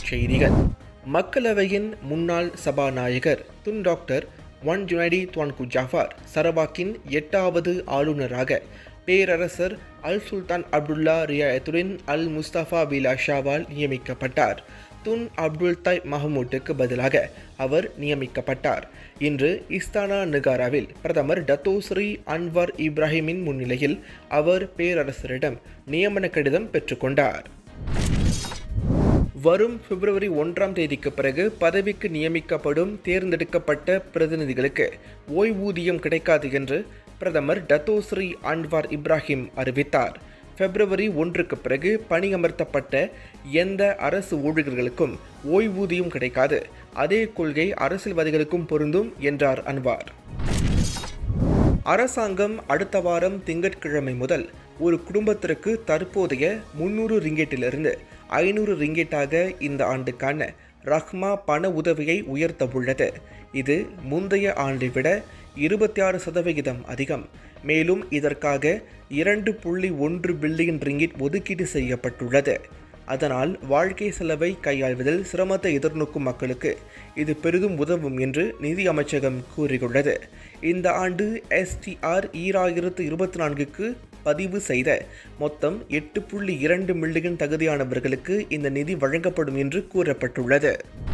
செய்திகள் மக்களவையின் முன்னாள் சபாநாயகர் Tun doctor Wan Junaidi Tuanku Jaafar சரவாக்கின் எட்டாவது ஆளுநராக பேரரசர் அல் சுல்தான் அப்துல்லா ரியாயத்துடன் அல் முஸ்தபா பிலா ஷாவால் நியமிக்கப்பட்டார் துன் அப்துல் தை மஹமூட்டுக்கு பதிலாக அவர் நியமிக்கப்பட்டார் இன்று இஸ்தானா நகாராவில் பிரதமர் டத்தோஸ்ரீ அன்வர் இப்ராஹிமின் முன்னிலையில் அவர் பேரரசரிடம் நியமன கடிதம் பெற்றுக்கொண்டார் வரும் பிப்ரவரி ஒன்றாம் தேதிக்கு பிறகு பதவிக்கு நியமிக்கப்படும் தேர்ந்தெடுக்கப்பட்ட பிரதிநிதிகளுக்கு ஓய்வூதியம் கிடைக்காது என்று பிரதமர் டத்தோஸ்ரீ அன்வார் இப்ராஹிம் அறிவித்தார் பிப்ரவரி ஒன்றுக்கு பிறகு பணியமர்த்தப்பட்ட எந்த அரசு ஊழியர்களுக்கும் ஓய்வூதியம் கிடைக்காது அதே கொள்கை அரசியல்வாதிகளுக்கும் பொருந்தும் என்றார் அன்வார் அரசாங்கம் அடுத்த வாரம் திங்கட்கிழமை முதல் ஒரு குடும்பத்திற்கு தற்போதைய முன்னூறு ரிங்கெட்டிலிருந்து ஐநூறு ரிங்கெட்டாக இந்த ஆண்டுக்கான ரஹ்மா பண உதவியை உயர்த்த உள்ளது இது முந்தைய ஆண்டை விட இருபத்தி ஆறு சதவிகிதம் அதிகம் மேலும் இதற்காக இரண்டு புள்ளி ஒன்று பில்லியன் ரிங்கிட் ஒதுக்கீடு செய்யப்பட்டுள்ளது அதனால் வாழ்க்கை செலவை கையாள்வதில் சிரமத்தை எதிர்நோக்கும் மக்களுக்கு இது பெரிதும் உதவும் என்று நிதி அமைச்சகம் கூறியுள்ளது இந்த ஆண்டு எஸ்டிஆர் ஈராயிரத்து இருபத்தி நான்குக்கு பதிவு செய்த மொத்தம் எட்டு புள்ளி இரண்டு மில்லியன் தகுதியானவர்களுக்கு இந்த நிதி வழங்கப்படும் என்று கூறப்பட்டுள்ளது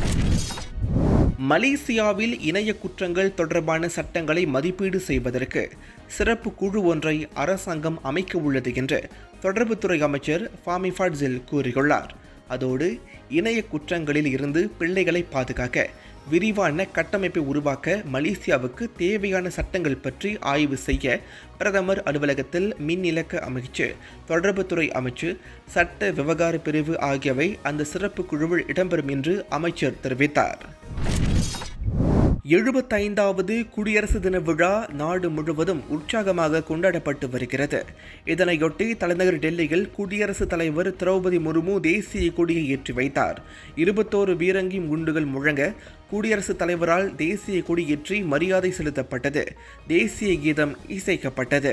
மலேசியாவில் இணைய குற்றங்கள் தொடர்பான சட்டங்களை மதிப்பீடு செய்வதற்கு சிறப்பு குழு ஒன்றை அரசாங்கம் அமைக்க உள்ளது என்று தொடர்புத்துறை அமைச்சர் ஃபாமி ஃபாட்ஸில் கூறியுள்ளார் அதோடு இணைய குற்றங்களில் இருந்து பிள்ளைகளை பாதுகாக்க விரிவான கட்டமைப்பை உருவாக்க மலேசியாவுக்கு தேவையான சட்டங்கள் பற்றி ஆய்வு செய்ய பிரதமர் அலுவலகத்தில் மின் இலக்க அமைச்சு தொடர்புத்துறை அமைச்சு சட்ட விவகார பிரிவு ஆகியவை அந்த சிறப்பு குழுவில் இடம்பெறும் என்று அமைச்சர் தெரிவித்தார் எழுபத்தைந்தாவது குடியரசு தின விழா நாடு முழுவதும் உற்சாகமாக கொண்டாடப்பட்டு வருகிறது இதனையொட்டி தலைநகர் டெல்லியில் குடியரசுத் தலைவர் திரௌபதி முர்மு தேசிய கொடியை ஏற்றி வைத்தார் இருபத்தோரு பீரங்கி குண்டுகள் முழங்க குடியரசுத் தலைவரால் தேசிய கொடி ஏற்றி மரியாதை செலுத்தப்பட்டது தேசிய கீதம் இசைக்கப்பட்டது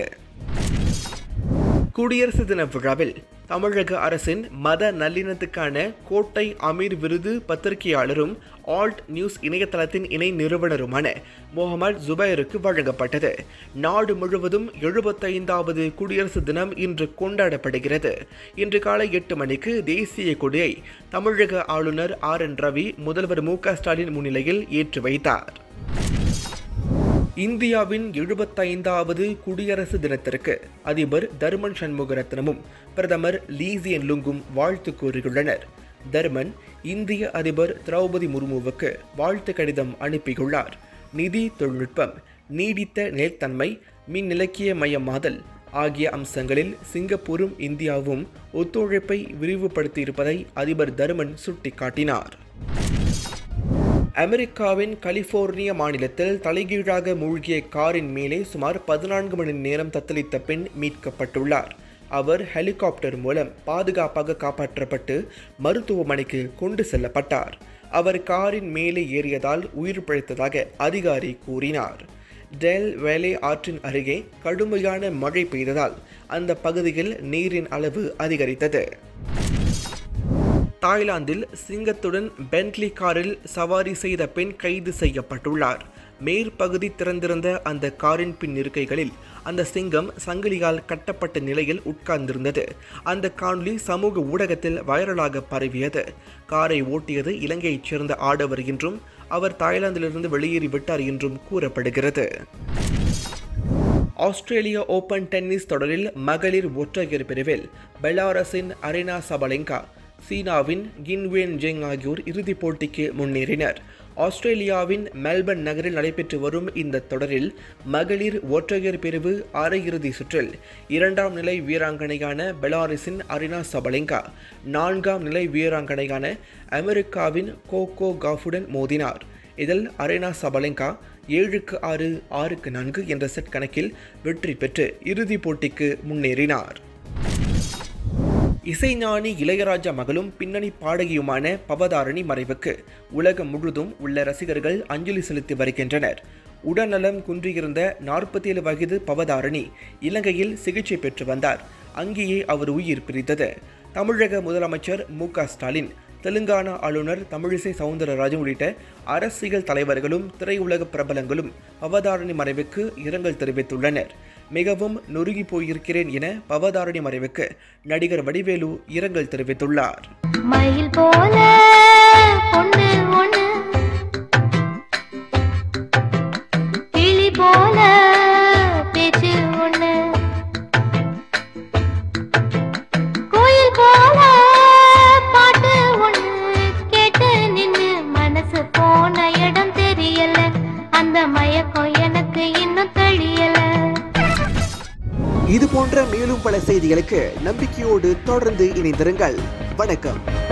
குடியரசு தின விழாவில் தமிழக அரசின் மத நல்லிணத்துக்கான கோட்டை அமீர் விருது பத்திரிகையாளரும் ஆல்ட் நியூஸ் இணையதளத்தின் இணை நிறுவனருமான முகமது ஜுபைருக்கு வழங்கப்பட்டது நாடு முழுவதும் எழுபத்தைந்தாவது குடியரசு தினம் இன்று கொண்டாடப்படுகிறது இன்று காலை எட்டு மணிக்கு தேசிய கொடியை தமிழக ஆளுநர் ஆர் என் ரவி முதல்வர் மு க ஸ்டாலின் முன்னிலையில் ஏற்றி வைத்தார் இந்தியாவின் எழுபத்தைந்தாவது குடியரசு தினத்திற்கு அதிபர் தர்மன் சண்முகரத்னமும் பிரதமர் லீசியன் லுங்கும் வாழ்த்து கூறியுள்ளனர் தர்மன் இந்திய அதிபர் திரௌபதி முர்முவுக்கு வாழ்த்து கடிதம் அனுப்பியுள்ளார் நிதி தொழில்நுட்பம் நீடித்த நிலைத்தன்மை மின் இலக்கிய மயமாதல் ஆகிய அம்சங்களில் சிங்கப்பூரும் இந்தியாவும் ஒத்துழைப்பை விரிவுபடுத்தியிருப்பதை அதிபர் தர்மன் சுட்டிக்காட்டினார் அமெரிக்காவின் கலிபோர்னிய மாநிலத்தில் தலைகீழாக மூழ்கிய காரின் மேலே சுமார் பதினான்கு மணி நேரம் தத்தளித்த பெண் மீட்கப்பட்டுள்ளார் அவர் ஹெலிகாப்டர் மூலம் பாதுகாப்பாக காப்பாற்றப்பட்டு மருத்துவமனைக்கு கொண்டு செல்லப்பட்டார் அவர் காரின் மேலே ஏறியதால் உயிர் பிழைத்ததாக அதிகாரி கூறினார் டெல் வேலே ஆற்றின் அருகே கடுமையான மழை பெய்ததால் அந்த பகுதியில் நீரின் அளவு அதிகரித்தது தாய்லாந்தில் சிங்கத்துடன் பென்ட்லி காரில் சவாரி செய்த பெண் கைது செய்யப்பட்டுள்ளார் மேற்பகுதி திறந்திருந்த அந்த காரின் பின் இருக்கைகளில் அந்த சிங்கம் சங்கிலியால் கட்டப்பட்ட நிலையில் உட்கார்ந்திருந்தது அந்த காணொலி சமூக ஊடகத்தில் வைரலாக பரவியது காரை ஓட்டியது இலங்கையைச் சேர்ந்த ஆடவர் என்றும் அவர் தாய்லாந்திலிருந்து வெளியேறிவிட்டார் என்றும் கூறப்படுகிறது ஆஸ்திரேலிய ஓபன் டென்னிஸ் தொடரில் மகளிர் ஒற்றையர் பிரிவில் பெலாரஸின் அரினா சபலெங்கா சீனாவின் கின்வேன் ஜெங் ஆகியோர் இறுதிப் போட்டிக்கு முன்னேறினர் ஆஸ்திரேலியாவின் மெல்பர்ன் நகரில் நடைபெற்று வரும் இந்த தொடரில் மகளிர் ஒற்றையர் பிரிவு அரையிறுதி சுற்றில் இரண்டாம் நிலை வீராங்கனையான பெலாரிஸின் அரினா சபலெங்கா நான்காம் நிலை வீராங்கனையான அமெரிக்காவின் கோகோ காஃபுடன் மோதினார் இதில் அரேனா சபலெங்கா ஏழுக்கு ஆறு ஆறுக்கு நான்கு என்ற செட் கணக்கில் வெற்றி பெற்று இறுதிப் போட்டிக்கு முன்னேறினார் இசைஞானி இளையராஜா மகளும் பின்னணி பாடகியுமான பவதாரணி மறைவுக்கு உலகம் முழுதும் உள்ள ரசிகர்கள் அஞ்சலி செலுத்தி வருகின்றனர் உடல்நலம் குன்றியிருந்த நாற்பத்தி ஏழு வயது பவதாரணி இலங்கையில் சிகிச்சை பெற்று வந்தார் அங்கேயே அவர் உயிர் பிரித்தது தமிழக முதலமைச்சர் மு க ஸ்டாலின் தெலுங்கானா ஆளுநர் தமிழிசை சவுந்தரராஜன் உள்ளிட்ட அரசியல் தலைவர்களும் திரையுலக பிரபலங்களும் பவதாரணி மறைவுக்கு இரங்கல் தெரிவித்துள்ளனர் மிகவும் நொறுங்கி போயிருக்கிறேன் என பவதாரணி மறைவுக்கு நடிகர் வடிவேலு இரங்கல் தெரிவித்துள்ளார் மயில் போல பொண்ணு ஒண்ணு கிளி போல பேச்சு ஒண்ணு கோயில் போல பாட்டு ஒண்ணு கேட்டு நின்னு மனசு போன இடம் தெரியல அந்த மயக்கம் எனக்கு இன்னும் தெரியல இது போன்ற மேலும் பல செய்திகளுக்கு நம்பிக்கையோடு தொடர்ந்து இணைந்திருங்கள் வணக்கம்